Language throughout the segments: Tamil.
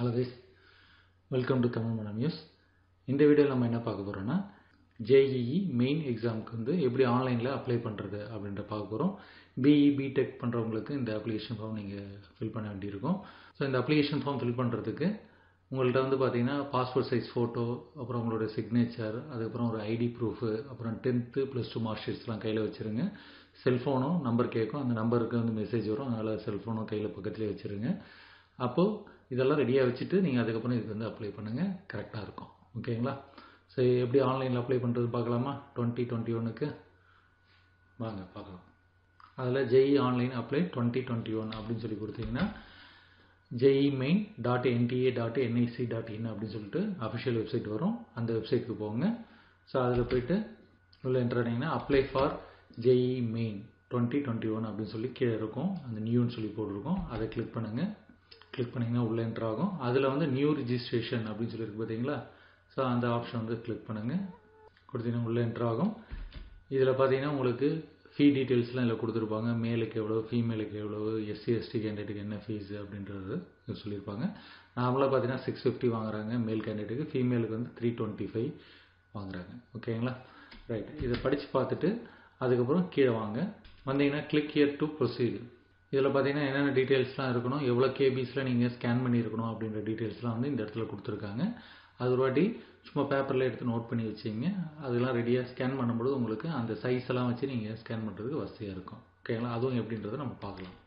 hello guys welcome to Tamil மனம் நியூஸ் இந்த வீடியோவில் நம்ம என்ன பார்க்க போகிறோம்னா ஜேஇஇ மெயின் எக்ஸாமுக்கு வந்து எப்படி ஆன்லைனில் அப்ளை பண்ணுறது அப்படின்ற பார்க்க போகிறோம் பிஇ பிடெக் பண்ணுறவங்களுக்கு இந்த அப்ளிகேஷன் ஃபார்ம் நீங்கள் ஃபில் பண்ண வேண்டியிருக்கும் ஸோ இந்த அப்ளிகேஷன் ஃபார்ம் ஃபில் பண்ணுறதுக்கு உங்கள்கிட்ட வந்து பார்த்தீங்கன்னா பாஸ்போர்ட் சைஸ் ஃபோட்டோ அப்புறம் உங்களோட சிக்னேச்சர் அதுக்கப்புறம் ஒரு ஐடி ப்ரூஃபு அப்புறம் டென்த்து ப்ளஸ் டூ மார்க் ஷீட்ஸ்லாம் கையில் வச்சுருங்க செல்ஃபோனும் நம்பர் கேட்கும் அந்த நம்பருக்கு வந்து மெசேஜ் வரும் அதனால் செல்ஃபோனும் கையில் பக்கத்துலேயே வச்சுருங்க அப்போது இதெல்லாம் ரெடியாக வச்சுட்டு நீங்கள் அதுக்கப்புறம் இதுக்கு வந்து அப்ளை பண்ணுங்கள் கரெக்டாக இருக்கும் ஓகேங்களா ஸோ எப்படி ஆன்லைனில் அப்ளை பண்ணுறது பார்க்கலாமா டுவெண்ட்டி டுவெண்ட்டி ஒனுக்கு வாங்க பார்க்கலாம் அதில் JEE online apply twenty twenty one அப்படின்னு சொல்லி கொடுத்தீங்கன்னா JEE main dot NTA dot NIC dot in அப்படின்னு சொல்லிட்டு அஃபிஷியல் வெப்சைட் வரும் அந்த வெப்சைட்டுக்கு போங்க ஸோ அதில் போயிட்டு உள்ள என்ட்ரானிங்கன்னா apply for JEE main twenty twenty one அப்படின்னு சொல்லி கீழே இருக்கும் அந்த நியூன்னு சொல்லி போட்டிருக்கோம் அதை கிளிக் பண்ணுங்கள் கிளிக் பண்ணிங்கன்னா உள்ளே என்ட்ரு ஆகும் அதில் வந்து நியூ ரிஜிஸ்ட்ரேஷன் அப்படின்னு சொல்லியிருக்கு பார்த்தீங்களா ஸோ அந்த ஆப்ஷன் வந்து கிளிக் பண்ணுங்கள் கொடுத்தீங்கன்னா உள்ளே என்ட்ரு ஆகும் இதில் பார்த்தீங்கன்னா உங்களுக்கு ஃபீ டீட்டெயில்ஸ்லாம் இதில் கொடுத்துருப்பாங்க மேலுக்கு எவ்வளோ ஃபீமேலுக்கு எவ்வளோ எஸ்சி எஸ்டி கேண்டிடேட்டுக்கு என்ன ஃபீஸ் அப்படின்றது சொல்லியிருப்பாங்க நார்மலாக பார்த்தீங்கன்னா சிக்ஸ் ஃபிஃப்டி வாங்குறாங்க மேல் கேண்டிடேட்டுக்கு ஃபீமேலுக்கு வந்து த்ரீ டுவெண்ட்டி ஃபைவ் வாங்குறாங்க ஓகேங்களா ரைட் இதை படித்து பார்த்துட்டு அதுக்கப்புறம் கீழே வாங்க வந்தீங்கன்னா கிளிக் இயர் டு ப்ரொசீடு இதில் பார்த்தீங்கன்னா என்னென்ன டீட்டெயில்ஸ்லாம் இருக்கணும் எவ்வளோ கேபிஸில் நீங்கள் ஸ்கேன் பண்ணியிருக்கணும் அப்படின்ற டீட்டெயில்ஸ்லாம் வந்து இந்த இடத்துல கொடுத்துருக்காங்க அது ஒரு வாட்டி சும்மா பேப்பரில் எடுத்து நோட் பண்ணி வச்சிங்க அதெல்லாம் ரெடியாக ஸ்கேன் பண்ணும்போது உங்களுக்கு அந்த சைஸ் எல்லாம் வச்சு நீங்கள் ஸ்கேன் பண்ணுறதுக்கு வசதியாக இருக்கும் ஓகேங்களா அதுவும் எப்படின்றத நம்ம பார்க்கலாம்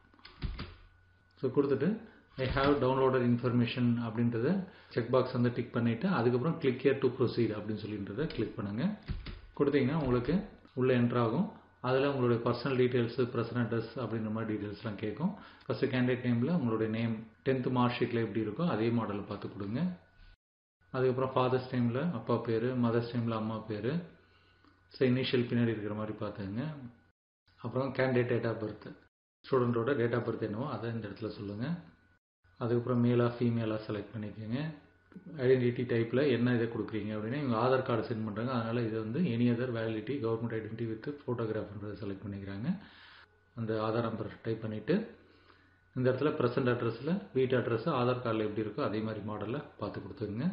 ஸோ கொடுத்துட்டு ஐ ஹாவ் டவுன்லோடட் இன்ஃபர்மேஷன் அப்படின்றத செக் பாக்ஸ் வந்து டிக் பண்ணிவிட்டு அதுக்கப்புறம் கிளிக் இயர் டு ப்ரொசீட் அப்படின்னு சொல்லின்றத கிளிக் பண்ணுங்கள் கொடுத்தீங்கன்னா உங்களுக்கு உள்ளே என்ட்ராகும் அதில் உங்களுடைய பர்சனல் டீட்டெயில்ஸு ப்ரெசன்ட் அட்ரஸ் அப்படின்ற மாதிரி டீட்டெயில்ஸ்லாம் கேட்கும் ஃபஸ்ட்டு கேண்டிடேட் நேமில் உங்களுடைய நேம் டென்த்து மார்க் ஷீட்டில் எப்படி இருக்கோ அதே மாடலில் பார்த்து கொடுங்க அதுக்கப்புறம் ஃபாதர்ஸ் டைமில் அப்பா பேர் மதர்ஸ் டைமில் அம்மா பேர் ஸோ இனிஷியல் பின்னாடி இருக்கிற மாதிரி பார்த்துங்க அப்புறம் கேண்டிடேட் டேட் ஆஃப் பர்த் ஸ்டூடெண்ட்டோட டேட் ஆஃப் பர்த் என்னவோ அதை இந்த இடத்துல சொல்லுங்கள் அதுக்கப்புறம் மேலாக ஃபீமேலாக செலக்ட் பண்ணிக்கோங்க ஐடென்டிட்டி டைப்பில் என்ன இதை கொடுக்குறீங்க அப்படின்னா இவங்க ஆதார் கார்டு சென்ட் பண்ணுறாங்க அதனால் இது வந்து any other validity government identity with ஃபோட்டோகிராஃப்ன்றதை செலக்ட் பண்ணிக்கிறாங்க அந்த ஆதார் நம்பர் டைப் பண்ணிவிட்டு இந்த இடத்துல ப்ரெசன்ட் அட்ரஸில் வீட்டு அட்ரஸ் ஆதார் கார்டில் எப்படி இருக்கோ அதே மாதிரி மாடலில் பார்த்து கொடுத்துருங்க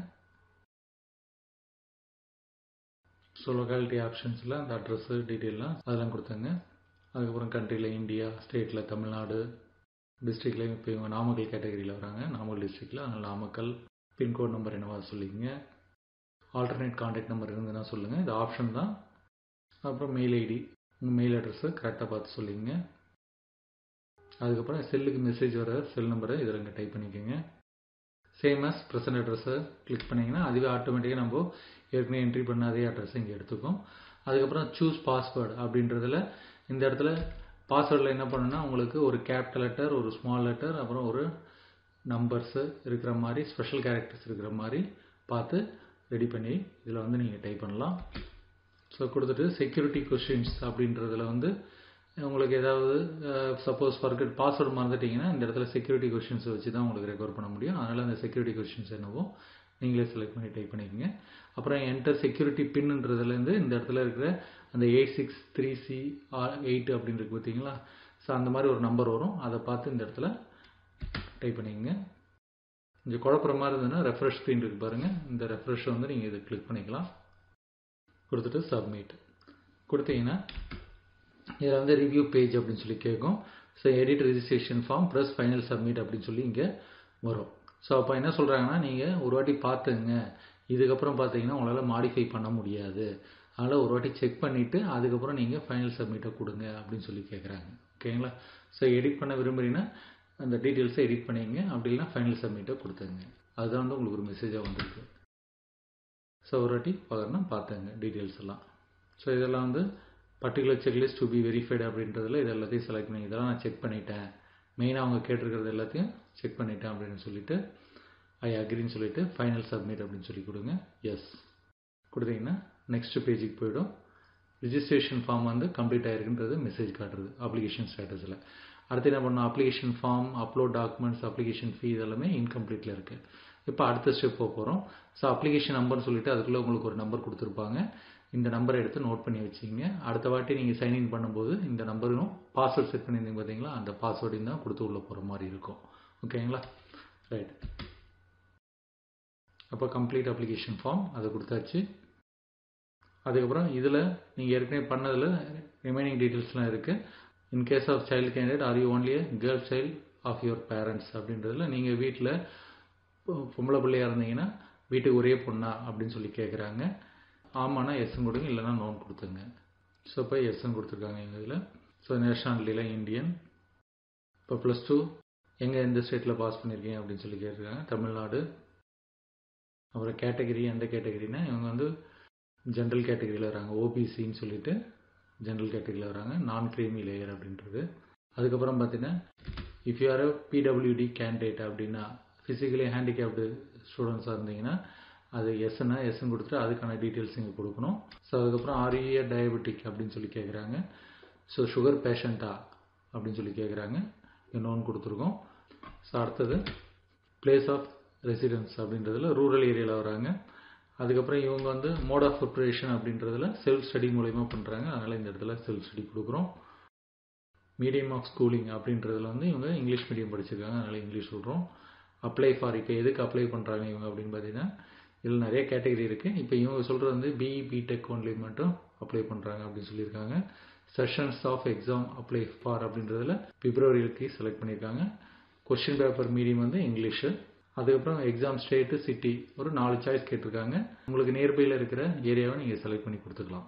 ஸோ லொக்காலிட்டி ஆப்ஷன்ஸில் அந்த அட்ரஸ்ஸு டீட்டெயிலாம் அதெல்லாம் கொடுத்துங்க அதுக்கப்புறம் கண்ட்ரியில் இந்தியா ஸ்டேட்டில் தமிழ்நாடு டிஸ்ட்ரிக்ட்லேயும் இப்போ இவங்க நாமக்கல் கேட்டகரியில் வராங்க நாமக்கல் டிஸ்ட்ரிக்டில் அதனால் நாமக்கல் பின்கோட் நம்பர் என்னவா சொல்லிங்க ஆல்டர்னேட் கான்டாக்ட் நம்பர் இருந்ததுன்னா சொல்லுங்கள் இது ஆப்ஷன் தான் அப்புறம் மெயில் ஐடி உங்கள் மெயில் அட்ரஸை கரெக்டாக பார்த்து சொல்லிங்க அதுக்கப்புறம் செல்லுக்கு மெசேஜ் வர செல் நம்பரை இதில் இங்கே டைப் பண்ணிக்கோங்க சேம் அஸ் ப்ரெசன்ட் அட்ரஸை கிளிக் பண்ணிங்கன்னா அதுவே ஆட்டோமேட்டிக்காக நம்ம ஏற்கனவே என்ட்ரி பண்ண அதே அட்ரஸை இங்கே எடுத்துக்கும் அதுக்கப்புறம் சூஸ் பாஸ்வேர்டு அப்படின்றதுல இந்த இடத்துல பாஸ்வேர்டில் என்ன பண்ணுன்னா உங்களுக்கு ஒரு கேபிட்டல் லெட்டர் ஒரு ஸ்மால் லெட்டர் அப்புறம் ஒரு நம்பர்ஸு இருக்கிற மாதிரி ஸ்பெஷல் கேரக்டர்ஸ் இருக்கிற மாதிரி பார்த்து ரெடி பண்ணி இதில் வந்து நீங்கள் டைப் பண்ணலாம் ஸோ கொடுத்துட்டு செக்யூரிட்டி கொஷின்ஸ் அப்படின்றதுல வந்து உங்களுக்கு ஏதாவது சப்போஸ் ஃபர்கட் பாஸ்வேர்டு மறந்துட்டிங்கன்னா இந்த இடத்துல செக்யூரிட்டி கொஷின்ஸ் வச்சு தான் உங்களுக்கு ரெக்கவர் பண்ண முடியும் அதனால் அந்த செக்யூரிட்டி கொஷின்ஸ் என்னவோ நீங்களே செலக்ட் பண்ணி டைப் பண்ணிக்கோங்க அப்புறம் என்டர் செக்யூரிட்டி பின்னுன்றதுலேருந்து இந்த இடத்துல இருக்கிற அந்த eight six three C eight அப்படின்னு இருக்கு பார்த்தீங்களா ஸோ அந்த மாதிரி ஒரு நம்பர் வரும் அதை பார்த்து இந்த இடத்துல டைப் பண்ணிக்கோங்க கொஞ்சம் குழப்புற மாதிரி இருந்ததுன்னா ரெஃப்ரெஷ் ஸ்க்ரீன் இருக்கு பாருங்கள் இந்த ரெஃப்ரெஷ் வந்து நீங்கள் இதை கிளிக் பண்ணிக்கலாம் கொடுத்துட்டு சப்மிட் கொடுத்தீங்கன்னா இதில் வந்து ரிவ்யூ பேஜ் அப்படின்னு சொல்லி கேட்கும் so edit registration form plus final submit அப்படின்னு சொல்லி இங்கே வரும் ஸோ அப்போ என்ன சொல்கிறாங்கன்னா நீங்கள் ஒரு வாட்டி பார்த்துங்க இதுக்கப்புறம் பார்த்தீங்கன்னா உங்களால் மாடிஃபை பண்ண முடியாது அதனால் ஒரு வாட்டி செக் பண்ணிவிட்டு அதுக்கப்புறம் நீங்கள் ஃபைனல் சப்மிட்டை கொடுங்க அப்படின்னு சொல்லி கேட்குறாங்க ஓகேங்களா ஸோ எடிட் பண்ண விரும்புகிறீங்கன்னா அந்த டீட்டெயில்ஸை எடிட் பண்ணிங்க அப்படி இல்லைனா ஃபைனல் சப்மிட்டை கொடுத்துங்க அதுதான் வந்து உங்களுக்கு ஒரு மெசேஜாக வந்திருக்கு ஸோ ஒரு வாட்டி பார்க்கணும்னா பார்த்துங்க டீட்டெயில்ஸ் எல்லாம் ஸோ இதெல்லாம் வந்து particular checklist to be verified அப்படின்றதுல இது எல்லாத்தையும் செலக்ட் பண்ணி இதெல்லாம் நான் செக் பண்ணிட்டேன் மெயினாக அவங்க கேட்டிருக்கிறது எல்லாத்தையும் செக் பண்ணிட்டேன் அப்படின்னு சொல்லிட்டு ஐ அக்ரின்னு சொல்லிட்டு ஃபைனல் சப்மிட் அப்படின்னு சொல்லி கொடுங்க எஸ் கொடுத்தீங்கன்னா நெக்ஸ்ட் பேஜுக்கு போயிடும் ரிஜிஸ்ட்ரேஷன் ஃபார்ம் வந்து கம்ப்ளீட் ஆகிருக்குன்றது மெசேஜ் காட்டுறது அப்ளிகேஷன் ஸ்டேட்டஸில் அடுத்து என்ன பண்ணோம் application form upload documents application fee இதெல்லாமே இன்கம்ப்ளீட்டில் இருக்குது இப்போ அடுத்த ஸ்டெப் போக போகிறோம் ஸோ அப்ளிகேஷன் நம்பர்னு சொல்லிட்டு அதுக்குள்ளே உங்களுக்கு ஒரு நம்பர் கொடுத்துருப்பாங்க இந்த நம்பரை எடுத்து நோட் பண்ணி வச்சிங்க அடுத்த வாட்டி நீங்கள் சைன்இன் பண்ணும்போது இந்த நம்பரும் பாஸ்வேர்ட் செட் பண்ணியிருந்தீங்க பார்த்தீங்களா அந்த பாஸ்வேர்டையும் தான் கொடுத்து உள்ளே போகிற மாதிரி இருக்கும் ஓகேங்களா ரைட் அப்போ கம்ப்ளீட் அப்ளிகேஷன் ஃபார்ம் அதை கொடுத்தாச்சு அதுக்கப்புறம் இதில் நீங்கள் ஏற்கனவே பண்ணதில் ரிமைனிங் டீட்டெயில்ஸ்லாம் இருக்குது in case of child candidate are you only girl child of your parents அப்படின்றதுல நீங்கள் வீட்டில் பொம்பளை பிள்ளையாக இருந்தீங்கன்னா வீட்டுக்கு ஒரே பொண்ணா அப்படின்னு சொல்லி கேட்குறாங்க ஆமானா எஸ்ஸும் கொடுங்க இல்லைனா நோன் கொடுத்துங்க ஸோ இப்போ எஸ்ஸும் கொடுத்துருக்காங்க எங்கள் இதில் ஸோ நேஷனாலிட்டியில் இந்தியன் இப்போ ப்ளஸ் டூ எங்கே எந்த ஸ்டேட்டில் பாஸ் பண்ணியிருக்கீங்க அப்படின்னு சொல்லி கேட்டிருக்காங்க தமிழ்நாடு அப்புறம் கேட்டகரி எந்த கேட்டகரினா இவங்க வந்து ஜென்ரல் கேட்டகரியில் வராங்க ஓபிசின்னு சொல்லிட்டு ஜென்ரல் கேட்டகரியில் வராங்க நான் கிரீமி லேயர் அப்படின்றது அதுக்கப்புறம் பார்த்தீங்கன்னா if you are a PWD candidate அப்படின்னா ஃபிசிக்கலி ஹேண்டிகேப்டு ஸ்டூடெண்ட்ஸாக இருந்தீங்கன்னா அது எஸ்ன்னா எஸ்ன்னு கொடுத்துட்டு அதுக்கான டீட்டெயில்ஸ் இங்கே கொடுக்கணும் ஸோ அதுக்கப்புறம் ஆர்இஏ டயபெட்டிக் அப்படின்னு சொல்லி கேட்குறாங்க ஸோ சுகர் பேஷண்ட்டா அப்படின்னு சொல்லி கேட்குறாங்க இன்னொன்று கொடுத்துருக்கோம் ஸோ அடுத்தது பிளேஸ் ஆஃப் ரெசிடென்ஸ் அப்படின்றதுல ரூரல் ஏரியாவில் வராங்க அதுக்கப்புறம் இவங்க வந்து மோட் ஆஃப் ப்ரிப்ரேஷன் அப்படின்றதுல செல்ஃப் ஸ்டடி மூலயமா பண்ணுறாங்க அதனால் இந்த இடத்துல செல்ஃப் ஸ்டடி கொடுக்குறோம் மீடியம் ஆஃப் ஸ்கூலிங் அப்படின்றதுல வந்து இவங்க இங்கிலீஷ் மீடியம் படிச்சிருக்காங்க அதனால் இங்கிலீஷ் சொல்கிறோம் அப்ளை ஃபார் இப்போ எதுக்கு அப்ளை பண்ணுறாங்க இவங்க அப்படின்னு பார்த்தீங்கன்னா இதில் நிறைய கேட்டகரி இருக்குது இப்போ இவங்க சொல்கிறது வந்து பிஇ பிடெக் ஒன்லி மட்டும் அப்ளை பண்ணுறாங்க அப்படின்னு சொல்லியிருக்காங்க sessions of exam apply for அப்படின்றதுல பிப்ரவரிக்கு செலக்ட் பண்ணியிருக்காங்க கொஸ்டின் பேப்பர் மீடியம் வந்து இங்கிலீஷு அதுக்கப்புறம் எக்ஸாம் ஸ்டேட்டு சிட்டி ஒரு நாலு சாய்ஸ் கேட்டிருக்காங்க உங்களுக்கு நியர்பையில் இருக்கிற ஏரியாவை நீங்கள் செலக்ட் பண்ணி கொடுத்துக்கலாம்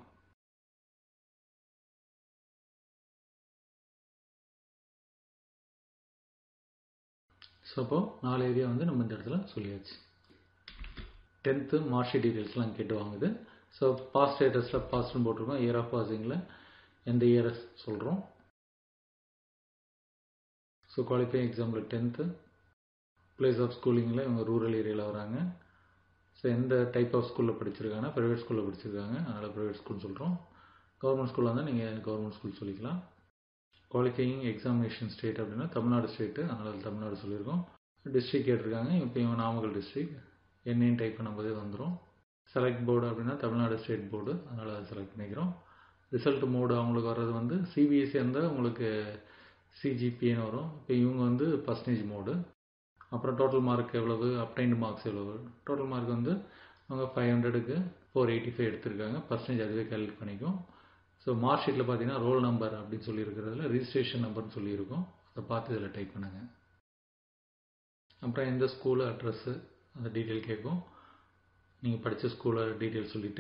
ஸோ அப்போ நாலு ஏரியா வந்து நம்ம இந்த இடத்துல சொல்லியாச்சு டென்த்து மார்க் ஷீட் டீட்டெயில்ஸ்லாம் கேட்டு வாங்குது ஸோ பாஸ் ஸ்டேட்டஸில் பாஸ்ட்னு போட்டிருக்கோம் இயர் ஆஃப் பாசிங்கில் எந்த இயரை சொல்கிறோம் so qualifying example tenth place of ஸ்கூலிங்கில் இவங்க ரூரல் ஏரியாவில் வராங்க ஸோ எந்த டைப் ஆஃப் ஸ்கூலில் படிச்சிருக்காங்கன்னா ப்ரைவேட் ஸ்கூலில் படிச்சிருக்காங்க அதனால் ப்ரைவேட் ஸ்கூல் சொல்கிறோம் கவர்மெண்ட் ஸ்கூலில் இருந்தால் நீங்கள் கவர்மெண்ட் ஸ்கூல் சொல்லிக்கலாம் குவாலிஃபையிங் எக்ஸாமினேஷன் ஸ்டேட் அப்படின்னா தமிழ்நாடு ஸ்டேட்டு அதனால் தமிழ்நாடு சொல்லியிருக்கோம் டிஸ்ட்ரிக் கேட்டிருக்காங்க இப்போ இவங்க நாமக்கல் டிஸ்ட்ரிக் என்னன்னு டைப் பண்ணும்போதே வந்துடும் செலக்ட் போர்டு அப்படின்னா தமிழ்நாடு ஸ்டேட் போர்டு அதனால் அதை செலக்ட் பண்ணிக்கிறோம் ரிசல்ட் மோடு அவங்களுக்கு வர்றது வந்து சிபிஎஸ்சி இருந்தால் உங்களுக்கு சிஜிபிஏன்னு வரும் இப்போ இவங்க வந்து பர்சன்டேஜ் மோடு அப்புறம் டோட்டல் மார்க் எவ்வளவு அப்டைன்டு மார்க்ஸ் எவ்வளவு டோட்டல் மார்க் வந்து அவங்க ஃபைவ் ஹண்ட்ரடுக்கு ஃபோர் எயிட்டி ஃபைவ் எடுத்திருக்காங்க பர்சன்டேஜ் அதுவே கேல்குலேட் பண்ணிக்கும் ஸோ மார்க் ஷீட்டில் பார்த்தீங்கன்னா ரோல் நம்பர் அப்படின்னு சொல்லி இருக்கிறதுல ரிஜிஸ்ட்ரேஷன் நம்பர்னு சொல்லியிருக்கோம் அதை பார்த்து இதில் டைப் பண்ணுங்கள் அப்புறம் எந்த ஸ்கூலு அட்ரஸ்ஸு அந்த டீட்டெயில் கேட்கும் நீங்கள் படித்த ஸ்கூலை டீட்டெயில் சொல்லிவிட்டு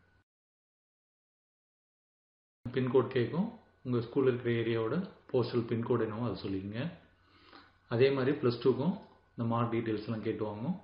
பின்கோட் கேட்கும் உங்கள் ஸ்கூலில் இருக்கிற ஏரியாவோட போஸ்டல் பின்கோடு என்னவோ அதை சொல்லிக்கங்க அதே மாதிரி ப்ளஸ் டூக்கும் இந்த மார்க் டீட்டெயில்ஸ்லாம் கேட்டு வாங்கும்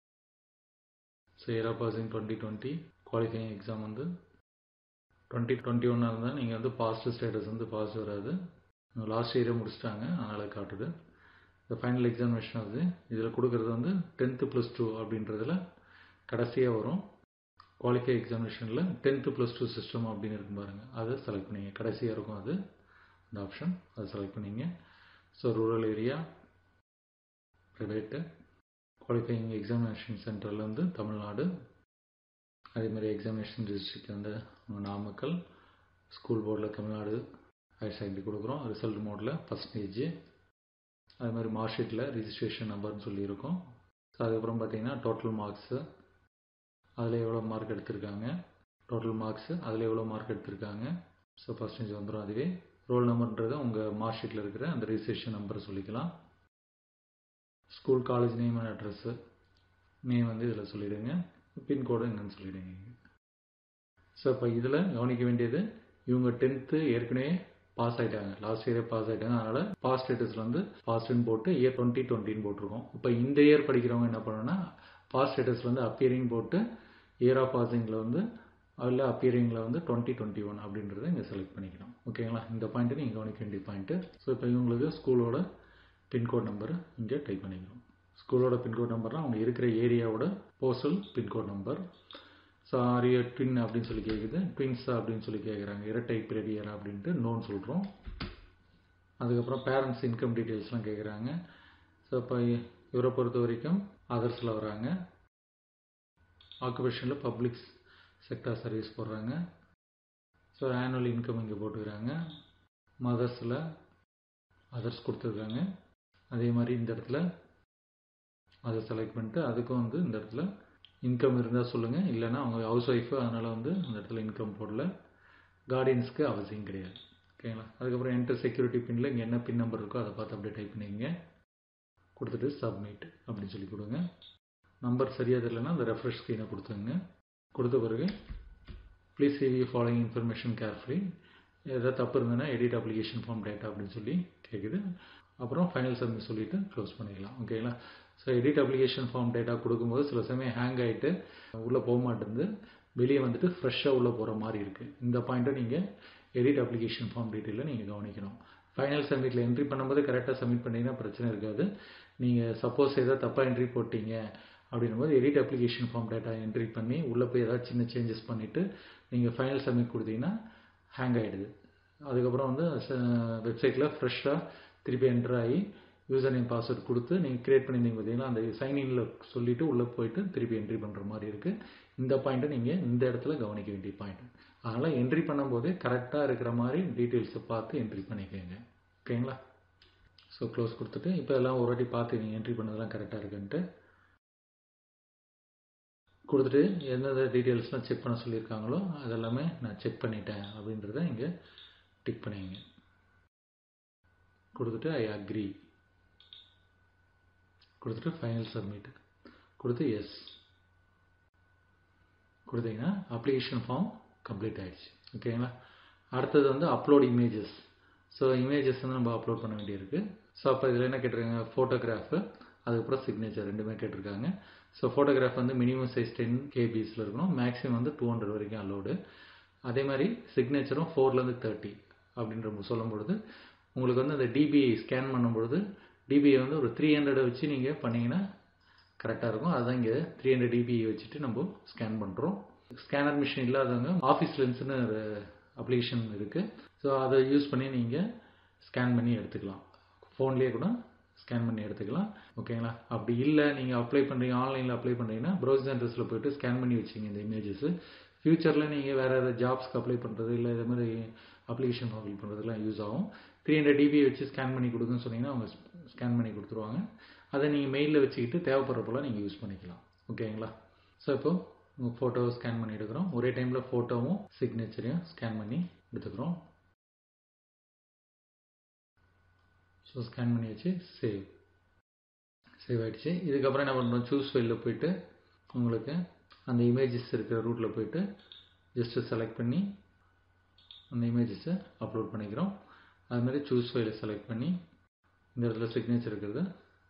ஸோ ஏரா passing twenty twenty qualifying exam வந்து டுவெண்ட்டி டுவெண்ட்டி ஒன்னாக இருந்தால் நீங்கள் வந்து பாஸ்ட் ஸ்டேட்டஸ் வந்து பாஸ் வராது லாஸ்ட் இயரே முடிச்சிட்டாங்க அதனால் காட்டுது இந்த ஃபைனல் எக்ஸாமினேஷன் ஆகுது இதில் கொடுக்குறது வந்து டென்த்து ப்ளஸ் டூ அப்படின்றதுல கடைசியாக வரும் குவாலிஃபை எக்ஸாமினேஷனில் டென்த்து ப்ளஸ் டூ சிஸ்டம் அப்படின்னு இருக்கும் பாருங்கள் அதை செலக்ட் பண்ணிங்க கடைசியாக இருக்கும் அது அந்த ஆப்ஷன் அதை செலக்ட் பண்ணிங்க so rural area private qualifying examination சென்டரில் வந்து தமிழ்நாடு அதே மாதிரி எக்ஸாமினேஷன் டிஸ்ட்ரிக்ட் வந்து நாமக்கல் ஸ்கூல் போர்டில் தமிழ்நாடு ஹையர் செகண்டரி கொடுக்குறோம் ரிசல்ட் மோடில் பர்சன்டேஜ் அது மாதிரி மார்க் ஷீட்டில் ரிஜிஸ்ட்ரேஷன் நம்பர்னு சொல்லியிருக்கோம் ஸோ அதுக்கப்புறம் பார்த்தீங்கன்னா டோட்டல் மார்க்ஸு அதில் எவ்வளோ மார்க் எடுத்திருக்காங்க டோட்டல் மார்க்ஸு அதில் எவ்வளோ மார்க் எடுத்திருக்காங்க ஸோ பர்சன்டேஜ் வந்துடும் அதுவே ரோல் நம்பர்ன்றது உங்கள் மார்க் ஷீட்டில் இருக்கிற அந்த ரிஜிஸ்ட்ரேஷன் நம்பரை சொல்லிக்கலாம் school college name and address name வந்து இதில் சொல்லிவிடுங்க பின்கோடு என்னன்னு சொல்லிவிடுங்க ஸோ இப்போ இதில் கவனிக்க வேண்டியது இவங்க டென்த்து ஏற்கனவே பாஸ் ஆகிட்டாங்க லாஸ்ட் இயரே பாஸ் ஆகிட்டாங்க அதனால் பாஸ் ஸ்டேட்டஸில் வந்து பாஸ்ட்னு போட்டு இயர் டுவெண்ட்டி டுவெண்ட்டின்னு போட்டிருக்கோம் இப்போ இந்த இயர் படிக்கிறவங்க என்ன பண்ணணும்னா பாஸ் ஸ்டேட்டஸில் வந்து அப்பியரிங் போட்டு இயர் ஆஃப் பாசிங்கில் வந்து அதில் அப்பியரிங்கில் வந்து டுவெண்ட்டி டுவெண்ட்டி ஒன் அப்படின்றத இங்கே செலக்ட் பண்ணிக்கணும் ஓகேங்களா இந்த பாயிண்ட்டு நீங்கள் கவனிக்க வேண்டிய பாயிண்ட்டு ஸோ இப்போ இவங்களுக்கு ஸ்கூலோட பின்கோட் நம்பர் இங்கே டைப் பண்ணிக்கிறோம் ஸ்கூலோட பின்கோட் நம்பர்னால் அவங்க இருக்கிற ஏரியாவோட போஸ்டல் பின்கோட் நம்பர் ஸோ ஆரிய ட்வின் அப்படின்னு சொல்லி கேட்குது ட்வின்ஸா அப்படின்னு சொல்லி கேட்குறாங்க இரட்டை பிறவியரா அப்படின்ட்டு நோன் சொல்கிறோம் அதுக்கப்புறம் பேரண்ட்ஸ் இன்கம் டீட்டெயில்ஸ்லாம் கேட்குறாங்க ஸோ இப்போ இவரை பொறுத்த வரைக்கும் அதர்ஸில் வராங்க ஆக்குபேஷனில் பப்ளிக் செக்டார் சர்வீஸ் போடுறாங்க ஸோ ஆனுவல் இன்கம் இங்கே போட்டுக்கிறாங்க மதர்ஸில் அதர்ஸ் கொடுத்துருக்காங்க அதே மாதிரி இந்த இடத்துல அதை செலக்ட் பண்ணிட்டு அதுக்கும் வந்து இந்த இடத்துல இன்கம் இருந்தால் சொல்லுங்கள் இல்லைன்னா அவங்க ஹவுஸ் ஒய்ஃபு அதனால் வந்து அந்த இடத்துல இன்கம் போடல கார்டியன்ஸ்க்கு அவசியம் கிடையாது ஓகேங்களா அதுக்கப்புறம் என்டர் செக்யூரிட்டி பின்னில் இங்கே என்ன பின் நம்பர் இருக்கோ அதை பார்த்து அப்படியே டைப் பண்ணிக்கங்க கொடுத்துட்டு சப்மிட் அப்படின்னு சொல்லி கொடுங்க நம்பர் சரியாக தெரியலனா அந்த ரெஃப்ரெஷ் ஸ்க்ரீனை கொடுத்துங்க கொடுத்த பிறகு please save you following information carefully ஏதாவது தப்பு இருந்ததுன்னா எடிட் அப்ளிகேஷன் ஃபார்ம் டேட்டா அப்படின்னு சொல்லி கேட்குது அப்புறம் ஃபைனல் சப்மிட் சொல்லிவிட்டு க்ளோஸ் பண்ணிக்கலாம் ஓகேங்களா so edit application form data கொடுக்கும்போது சில சமயம் ஹேங் ஆகிட்டு உள்ளே போக மாட்டேங்குது வெளியே வந்துட்டு ஃப்ரெஷ்ஷாக உள்ளே போகிற மாதிரி இருக்குது இந்த பாயிண்ட்டை நீங்கள் எடிட் அப்ளிகேஷன் ஃபார்ம் டீட்டெயிலில் நீங்கள் கவனிக்கணும் ஃபைனல் சப்மிட்டில் என்ட்ரி பண்ணும்போது கரெக்டாக சப்மிட் பண்ணிங்கன்னா பிரச்சனை இருக்காது நீங்கள் சப்போஸ் ஏதாவது தப்பாக என்ட்ரி போட்டிங்க அப்படின்னும் போது edit application form data entry பண்ணி உள்ளே போய் ஏதாவது சின்ன சேஞ்சஸ் பண்ணிவிட்டு நீங்கள் ஃபைனல் சப்மிட் கொடுத்தீங்கன்னா ஹேங் ஆகிடுது அதுக்கப்புறம் வந்து வெப்சைட்டில் ஃப்ரெஷ்ஷாக திருப்பி என்ட்ரு ஆகி யூசர் நேம் பாஸ்வேர்ட் கொடுத்து நீங்கள் க்ரியேட் பண்ணியிருந்தீங்க பார்த்தீங்களா அந்த சைன்இனில் சொல்லிவிட்டு உள்ளே போயிட்டு திருப்பி என்ட்ரி பண்ணுற மாதிரி இருக்குது இந்த பாயிண்ட்டை நீங்கள் இந்த இடத்துல கவனிக்க வேண்டிய பாயிண்ட் அதனால் என்ட்ரி பண்ணும்போது கரெக்டாக இருக்கிற மாதிரி டீட்டெயில்ஸை பார்த்து என்ட்ரி பண்ணிக்கோங்க ஓகேங்களா ஸோ க்ளோஸ் கொடுத்துட்டு இப்போ எல்லாம் ஒரு வாட்டி பார்த்து நீங்கள் என்ட்ரி பண்ணதெல்லாம் கரெக்டாக இருக்குன்ட்டு கொடுத்துட்டு எந்தெந்த டீட்டெயில்ஸ்லாம் செக் பண்ண சொல்லியிருக்காங்களோ அதெல்லாமே நான் செக் பண்ணிட்டேன் அப்படின்றத இங்கே டிக் பண்ணிங்க கொடுத்துட்டு ஐ அக்ரி கொடுத்துட்டு ஃபைனல் சப்மிட் கொடுத்து எஸ் கொடுத்தீங்கன்னா அப்ளிகேஷன் ஃபார்ம் கம்ப்ளீட் ஆகிடுச்சு ஓகேங்களா அடுத்தது வந்து அப்லோட் இமேஜஸ் ஸோ இமேஜஸ் வந்து நம்ம அப்லோட் பண்ண வேண்டியிருக்கு ஸோ அப்போ இதில் என்ன கேட்டிருக்காங்க ஃபோட்டோகிராஃபு அதுக்கப்புறம் சிக்னேச்சர் ரெண்டுமே கேட்டிருக்காங்க ஸோ ஃபோட்டோகிராஃப் வந்து மினிமம் சைஸ் டென் கேபிஸில் இருக்கணும் மேக்ஸிமம் வந்து டூ ஹண்ட்ரட் வரைக்கும் அலோடு அதே மாதிரி சிக்னேச்சரும் ஃபோர்லேருந்து தேர்ட்டி அப்படின்ற சொல்லும் பொழுது உங்களுக்கு வந்து அந்த டிபி ஸ்கேன் பண்ணும்பொழுது டிபியை வந்து ஒரு த்ரீ ஹண்ட்ரடை வச்சு நீங்கள் பண்ணிங்கன்னா கரெக்டாக இருக்கும் அதுதான் இங்கே த்ரீ ஹண்ட்ரட் டிபியை வச்சுட்டு நம்ம ஸ்கேன் பண்ணுறோம் ஸ்கேனர் மிஷின் இல்லாதவங்க ஆஃபீஸ் லென்ஸ்னு ஒரு அப்ளிகேஷன் இருக்குது ஸோ அதை யூஸ் பண்ணி நீங்கள் ஸ்கேன் பண்ணி எடுத்துக்கலாம் ஃபோன்லேயே கூட ஸ்கேன் பண்ணி எடுத்துக்கலாம் ஓகேங்களா அப்படி இல்லை நீங்கள் அப்ளை பண்ணுறீங்க ஆன்லைனில் அப்ளை பண்ணுறீங்கன்னா ப்ரௌசர் சென்டர்ஸில் போய்ட்டு ஸ்கேன் பண்ணி வச்சிங்க இந்த இமேஜஸ் ஃப்யூச்சரில் நீங்கள் வேறு ஏதாவது ஜாப்ஸ்க்கு அப்ளை பண்ணுறது இல்லை இதே மாதிரி அப்ளிகேஷன் ஃபில் பண்ணுறதுலாம் யூஸ் ஆகும் த்ரீ ஹண்ட்ரட் டிபி வச்சு ஸ்கேன் பண்ணி கொடுக்குன்னு சொன்னீங்கன்னா அவங்க ஸ்கேன் பண்ணி கொடுத்துருவாங்க அதை நீங்கள் மெயிலில் வச்சுக்கிட்டு தேவைப்படுறப்பெல்லாம் நீங்கள் யூஸ் பண்ணிக்கலாம் ஓகேங்களா ஸோ இப்போ உங்கள் ஃபோட்டோவை ஸ்கேன் பண்ணி எடுக்கிறோம் ஒரே டைமில் ஃபோட்டோவும் சிக்னேச்சரையும் ஸ்கேன் பண்ணி எடுத்துக்கிறோம் ஸோ ஸ்கேன் பண்ணி வச்சு சேவ் சேவ் ஆகிடுச்சு இதுக்கப்புறம் என்ன பண்ணுறோம் சூஸ் ஃபைலில் போயிட்டு உங்களுக்கு அந்த இமேஜஸ் இருக்கிற ரூட்டில் போயிட்டு ஜஸ்ட்டு செலக்ட் பண்ணி அந்த இமேஜஸை அப்லோட் பண்ணிக்கிறோம் அது மாதிரி சூஸ் ஃபைலை செலக்ட் பண்ணி இந்த இடத்துல சிக்னேச்சர் இருக்கிறத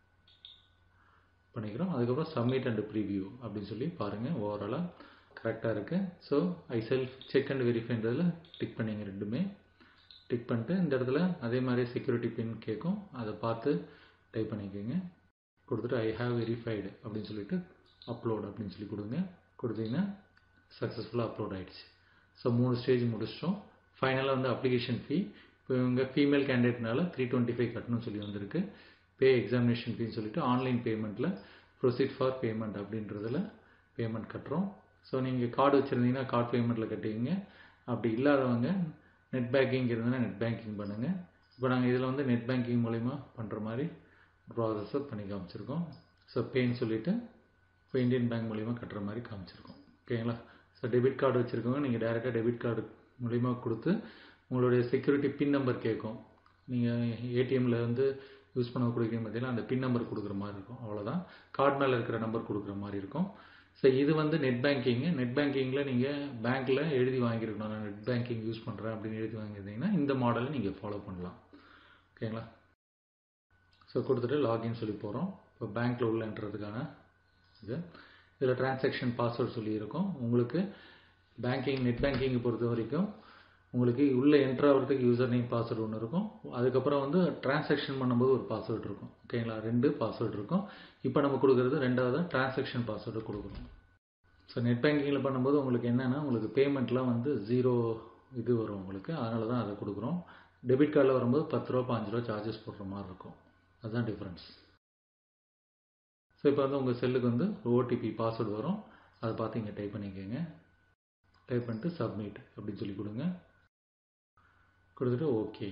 பண்ணிக்கிறோம் அதுக்கப்புறம் சப்மிட் அண்ட் ப்ரிவியூ அப்படின்னு சொல்லி பாருங்கள் ஓவராலாக கரெக்டாக இருக்குது so I self check and வெரிஃபைன்றதில் டிக் பண்ணிங்க ரெண்டுமே டிக் பண்ணிட்டு இந்த இடத்துல அதே மாதிரி செக்யூரிட்டி பின் கேட்கும் அதை பார்த்து டைப் பண்ணிக்கோங்க கொடுத்துட்டு ஐ ஹாவ் வெரிஃபைடு அப்படின்னு சொல்லிட்டு அப்லோட் அப்படின்னு சொல்லி கொடுங்க கொடுத்தீங்கன்னா சக்ஸஸ்ஃபுல்லாக அப்லோட் ஆகிடுச்சு ஸோ மூணு ஸ்டேஜ் முடிச்சிட்டோம் ஃபைனலாக வந்து அப்ளிகேஷன் ஃபீ இப்போ இவங்க ஃபீமேல் கேண்டிடேட்னால த்ரீ டுவெண்ட்டி ஃபைவ் கட்டணும்னு சொல்லி வந்திருக்கு பே எக்ஸாமினேஷன் ஃபீன்னு சொல்லிட்டு ஆன்லைன் பேமெண்ட்டில் ப்ரொசீட் ஃபார் பேமெண்ட் அப்படின்றதில் பேமெண்ட் கட்டுறோம் ஸோ நீங்கள் கார்டு வச்சுருந்தீங்கன்னா கார்டு பேமெண்ட்டில் கட்டுவீங்க அப்படி இல்லாதவங்க நெட் பேங்கிங் இருந்ததுன்னா நெட் பேங்கிங் பண்ணுங்கள் இப்போ நாங்கள் இதில் வந்து நெட் பேங்கிங் மூலிமா பண்ணுற மாதிரி ப்ராசஸை பண்ணி காமிச்சிருக்கோம் ஸோ பேன்னு சொல்லிவிட்டு இப்போ இந்தியன் பேங்க் மூலிமா கட்டுற மாதிரி காமிச்சிருக்கோம் ஓகேங்களா ஸோ டெபிட் கார்டு வச்சுருக்கவங்க நீங்கள் டேரெக்டாக டெபிட் கார்டு மூலிமா கொடுத்து உங்களுடைய செக்யூரிட்டி பின் நம்பர் கேட்கும் நீங்கள் ஏடிஎம்மில் வந்து யூஸ் பண்ண கொடுக்குறீங்க பார்த்தீங்கன்னா அந்த பின் நம்பர் கொடுக்குற மாதிரி இருக்கும் அவ்வளோதான் கார்டு மேலே இருக்கிற நம்பர் கொடுக்குற மாதிரி இருக்கும் ஸோ இது வந்து நெட் பேங்கிங்கு நெட் பேங்கிங்கில் நீங்கள் பேங்க்கில் எழுதி வாங்கியிருக்கணும் நான் நெட் பேங்கிங் யூஸ் பண்ணுறேன் அப்படின்னு எழுதி வாங்கியிருந்தீங்கன்னா இந்த மாடலை நீங்கள் ஃபாலோ பண்ணலாம் ஓகேங்களா ஸோ கொடுத்துட்டு லாகின் சொல்லி போகிறோம் இப்போ பேங்க்கில் உள்ளன்றதுக்கான இது இதில் டிரான்சாக்ஷன் பாஸ்வேர்ட் சொல்லியிருக்கோம் உங்களுக்கு பேங்கிங் நெட் பேங்கிங்கை பொறுத்த வரைக்கும் உங்களுக்கு உள்ளே என்ட்ரு ஆகிறதுக்கு யூசர் நேம் பாஸ்வேர்டு ஒன்று இருக்கும் அதுக்கப்புறம் வந்து டிரான்சாக்ஷன் பண்ணும்போது ஒரு பாஸ்வேர்டு இருக்கும் ஓகேங்களா ரெண்டு பாஸ்வேர்டு இருக்கும் இப்போ நம்ம கொடுக்குறது ரெண்டாவது டிரான்சாக்ஷன் பாஸ்வேர்டு கொடுக்குறோம் ஸோ நெட் பேங்கிங்கில் பண்ணும்போது உங்களுக்கு என்னென்னா உங்களுக்கு பேமெண்ட்லாம் வந்து ஜீரோ இது வரும் உங்களுக்கு அதனால தான் அதை கொடுக்குறோம் டெபிட் கார்டில் வரும்போது பத்து ரூபா பாஞ்சு ரூபா சார்ஜஸ் போடுற மாதிரி இருக்கும் அதுதான் டிஃப்ரென்ஸ் ஸோ இப்போ வந்து உங்கள் செல்லுக்கு வந்து ஓடிபி பாஸ்வேர்டு வரும் அதை பார்த்து இங்கே டைப் பண்ணிக்கோங்க டைப் பண்ணிட்டு சப்மிட் அப்படின்னு சொல்லி கொடுங்க கொடுத்துட்டு ஓகே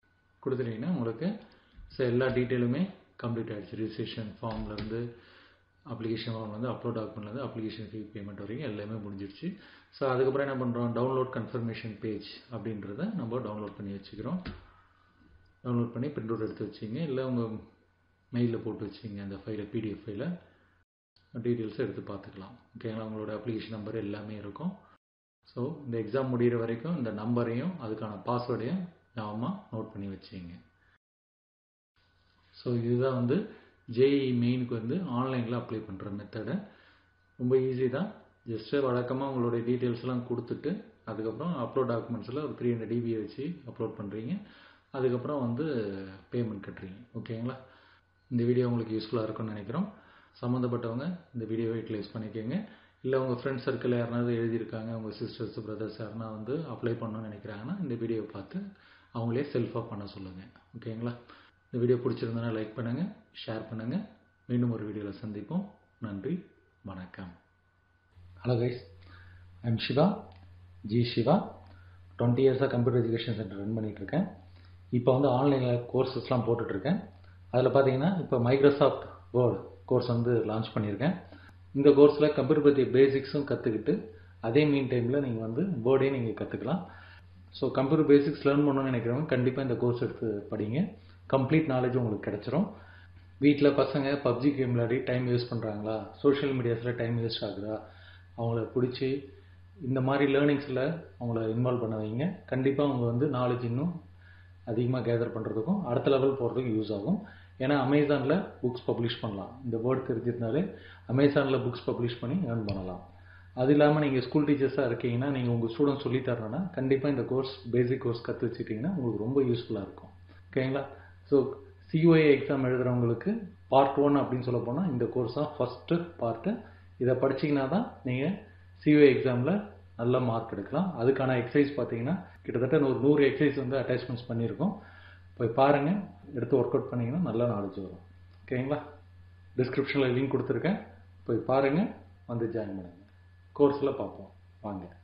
கொடுத்துட்டீங்கன்னா உங்களுக்கு ஸோ எல்லா டீட்டெயிலுமே கம்ப்ளீட் ஆகிடுச்சு ரிஜிஸ்ட்ரேஷன் ஃபார்ம்லேருந்து அப்ளிகேஷன் வந்து அப்லோட் டாக்குமெண்ட்லேருந்து அப்ளிகேஷன் ஃபீ பேமெண்ட் வரைக்கும் எல்லாமே முடிஞ்சிடுச்சு ஸோ அதுக்கப்புறம் என்ன பண்ணுறோம் டவுன்லோட் கன்ஃபர்மேஷன் பேஜ் அப்படின்றத நம்ம டவுன்லோட் பண்ணி வச்சுக்கிறோம் டவுன்லோட் பண்ணி பிரிண்ட் அவுட் எடுத்து வச்சிங்க இல்லை உங்கள் மெயிலில் போட்டு வச்சிங்க அந்த ஃபைலை பிடிஎஃப் ஃபைலை டீட்டெயில்ஸை எடுத்து பார்த்துக்கலாம் ஓகேங்களா உங்களோட அப்ளிகேஷன் நம்பர் எல்லாமே இருக்கும் ஸோ இந்த எக்ஸாம் முடிகிற வரைக்கும் இந்த நம்பரையும் அதுக்கான பாஸ்வேர்டையும் ஞாபகமாக நோட் பண்ணி வச்சுங்க ஸோ இதுதான் வந்து ஜேஇ மெயினுக்கு வந்து ஆன்லைனில் அப்ளை பண்ணுற மெத்தடு ரொம்ப ஈஸி தான் ஜஸ்ட்டு வழக்கமாக உங்களுடைய டீட்டெயில்ஸ்லாம் கொடுத்துட்டு அதுக்கப்புறம் அப்லோட் டாக்குமெண்ட்ஸில் ஒரு த்ரீ ஹண்ட்ரட் டிபியை வச்சு அப்லோட் பண்ணுறீங்க அதுக்கப்புறம் வந்து பேமெண்ட் கட்டுறீங்க ஓகேங்களா இந்த வீடியோ உங்களுக்கு யூஸ்ஃபுல்லாக இருக்கும்னு நினைக்கிறோம் சம்மந்தப்பட்டவங்க இந்த வீடியோவை யூட்டிலைஸ் பண்ணிக்கோங்க இல்லை உங்கள் ஃப்ரெண்ட்ஸ் சர்க்கிள் யாருனாவது எழுதியிருக்காங்க உங்கள் சிஸ்டர்ஸ் பிரதர்ஸ் யாருனா வந்து அப்ளை பண்ணணும்னு நினைக்கிறாங்கன்னா இந்த வீடியோவை பார்த்து அவங்களே செல்ஃபாக பண்ண சொல்லுங்கள் ஓகேங்களா இந்த வீடியோ பிடிச்சிருந்தனா லைக் பண்ணுங்கள் ஷேர் பண்ணுங்கள் மீண்டும் ஒரு வீடியோவில் சந்திப்போம் நன்றி வணக்கம் hello guys I'm Siva G Siva twenty இயர்ஸாக கம்ப்யூட்டர் எஜுகேஷன் சென்டர் ரன் பண்ணிகிட்ருக்கேன் இப்போ வந்து ஆன்லைனில் கோர்சஸ்லாம் போட்டுட்ருக்கேன் அதில் பார்த்தீங்கன்னா இப்போ மைக்ரோசாஃப்ட் வேர்டு கோர்ஸ் வந்து லான்ச் பண்ணியிருக்கேன் இந்த கோர்ஸில் கம்ப்யூட்டர் பற்றி பேசிக்ஸும் கற்றுக்கிட்டு அதே மீன் டைமில் நீங்கள் வந்து வேர்டே நீங்கள் கற்றுக்கலாம் ஸோ கம்ப்யூட்டர் பேசிக்ஸ் லேர்ன் பண்ணணும்னு நினைக்கிறவங்க கண்டிப்பாக இந்த கோர்ஸ் எடுத்து படிங்க கம்ப்ளீட் நாலேஜ் உங்களுக்கு கிடச்சிரும் வீட்டில் பசங்க பப்ஜி கேம் விளையாடி டைம் வேஸ்ட் பண்ணுறாங்களா சோஷியல் மீடியாஸில் டைம் வேஸ்ட் ஆகுதா அவங்கள பிடிச்சி இந்த மாதிரி லேர்னிங்ஸில் அவங்கள இன்வால்வ் பண்ண வைங்க கண்டிப்பாக அவங்க வந்து நாலேஜ் இன்னும் அதிகமாக கேதர் பண்ணுறதுக்கும் அடுத்த லெவல் போகிறதுக்கும் யூஸ் ஆகும் ஏன்னா அமேசானில் புக்ஸ் பப்ளிஷ் பண்ணலாம் இந்த வேர்ட் தெரிஞ்சிருந்தாலே அமேசானில் புக்ஸ் பப்ளிஷ் பண்ணி ஏர்ன் பண்ணலாம் அது இல்லாமல் நீங்கள் ஸ்கூல் டீச்சர்ஸாக இருக்கீங்கன்னா நீங்கள் உங்கள் ஸ்டூடெண்ட் சொல்லி தரணும்னா கண்டிப்பாக இந்த கோர்ஸ் பேசிக் கோர்ஸ் கற்று வச்சுக்கிட்டிங்கன்னா உங்களுக்கு ரொம்ப யூஸ்ஃபுல்லாக இருக்கும் ஓகேங்களா ஸோ சிஓஏ எக்ஸாம் எழுதுகிறவங்களுக்கு பார்ட் ஒன் அப்படின்னு சொல்ல போனால் இந்த கோர்ஸ் தான் ஃபஸ்ட்டு பார்ட்டு இதை படிச்சிங்கன்னா தான் நீங்கள் சிஓஏ எக்ஸாமில் நல்ல மார்க் எடுக்கலாம் அதுக்கான எக்ஸசைஸ் பார்த்தீங்கன்னா கிட்டத்தட்ட ஒரு நூறு எக்ஸசைஸ் வந்து அட்டாச்மெண்ட்ஸ் பண்ணியிருக்கோம் போய் பாருங்கள் எடுத்து ஒர்க் அவுட் பண்ணிங்கன்னா நல்ல நாலேஜ் வரும் ஓகேங்களா டிஸ்கிரிப்ஷனில் லிங்க் கொடுத்துருக்கேன் போய் பாருங்கள் வந்து ஜாயின் பண்ணுங்கள் கோர்ஸில் பார்ப்போம் வாங்க